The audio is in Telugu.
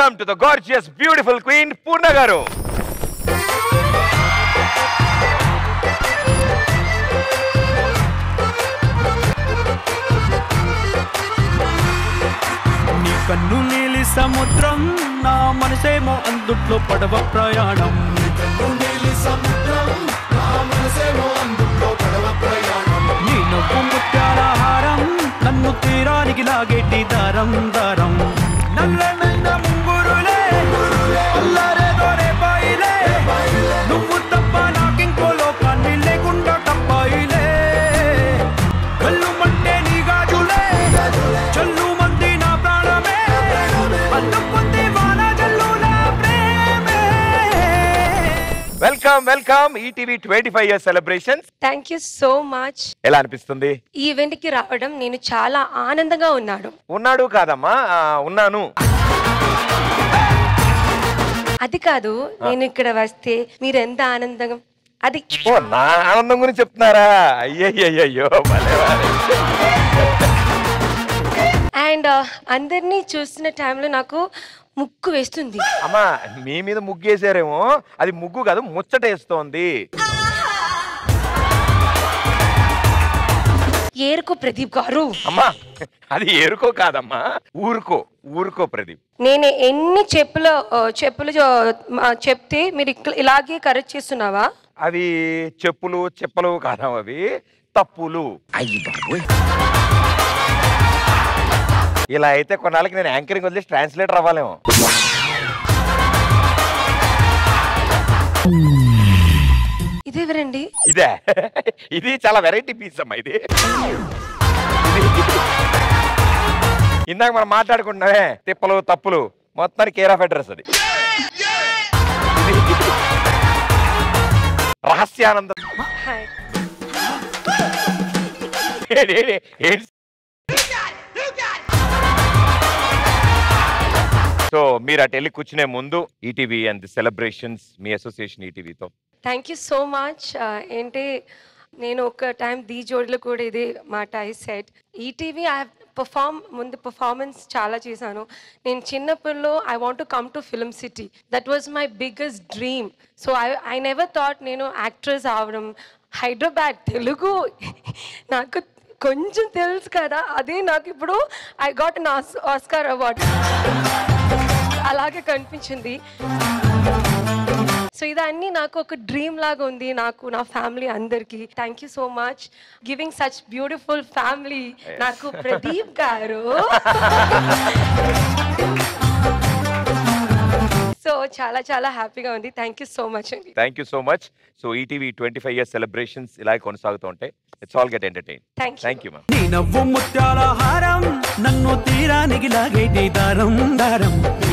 Welcome to the gorgeous beautiful queen Purna గారు నీ కన్ను నీలి సముద్రం నా మనసేమో అందుట్లో పడవ ప్రయాణం నీ నవ్వు ముత్యాల హారం నన్ను తీరానికి లాగేటి దారం దారం నల్లనైన ముంగురులే అల్లారేదో రేపాయిలే నువ్వు తప్ప నాకింకో లోకాన్ని లేకుండా తప్పాయిలే కళ్ళు మంటే నీ గాజులే చల్లు మంది నా ప్రాణమే అందుకుంది వాన జల్లు నా ప్రేమే welcome welcome ETV twenty five years celebrations thank you so much ఎలా అనిపిస్తుంది ఈ ఈవెంట్ కి రావడం నేను చాలా ఆనందంగా ఉన్నాడు ఉన్నాడు కాదమ్మా ఆ, ఉన్నాను అది కాదు నేను ఇక్కడ వస్తే మీరు ఎంత ఆనందంగా అది ఓ నా ఆనందం గురించి చెప్తున్నారా అయ్యయ్యో అండ్ అందరినీ చూస్తున్న టైంలో నాకు ముక్కు వేస్తుంది అమ్మా మీ మీద ముగ్గేసారేమో అది ముగ్గు కాదు ముచ్చటేస్తోంది ఏరుకో ప్రదీప్ గారు అమ్మా అది ఏరుకో కాదమ్మా ఊరుకో ఊరుకో ప్రదీప్ నేను ఎన్ని చెప్పులు ఆ, చెప్పులు ఆ, చెప్తే మీరు ఇక్క- ఇలాగే కరెక్ట్ చేస్తున్నావా అవి చెప్పులు చెప్పలు కాదమ్మా అవి తప్పులు ఇలా అయితే కొన్నాళ్ళకి నేను యాంకరింగ్ వదిలేసి ట్రాన్స్లేటర్ అవ్వాలేమో ఇదేవరండి ఇదే ఇది చాలా వెరైటీ పీస్ అమ్మా ఇది ఇందాక మనం మాట్లాడుకుంటున్నామే తిప్పలు తప్పులు మొత్తానికి కేర్ ఆఫ్ అడ్రస్ అది రహస్యానంద హాయ్ ఏంటి, ఏంటి, ఏంటి? సో మీరు అటు వెళ్ళి కూర్చునే ముందు ఈటీవీ అండ్ సెలబ్రేషన్స్ మీ అసోసియేషన్ ఈటీవీతో థ్యాంక్ యూ సో మచ్ ఏంటి నేను ఒక టైం దీ జోడిలో కూడా ఇదే మాట I set ETV I perform ముందు పర్ఫార్మెన్స్ చాలా చేశాను నేను చిన్నప్పుడులో I want to come to film city that was my biggest dream so I I never thought నేను యాక్ట్రెస్ అవడం హైదరాబాద్ తెలుగు నాకు కొంచెం తెలుసు కదా అదే నాకు ఇప్పుడు I got an Oscar award అలాగే కనిపించింది సో ఇదన్నీ నాకు ఒక డ్రీమ్ లాగా ఉంది నాకు నా ఫ్యామిలీ అందరికి thank you so much giving such beautiful family నాకు ప్రదీప్ గారు సో చాలా చాలా హ్యాపీగా ఉంది థ్యాంక్ యూ సో మచ్ అండి thank you so much so ETV twenty five years celebrations ఇలా కొనసాగుతూ ఉంటాయి it's all get entertain thank you thank you ma'am నీ నవ్వు ముత్యాల హారం నన్ను తీరానికి లాగేటి దారం దారం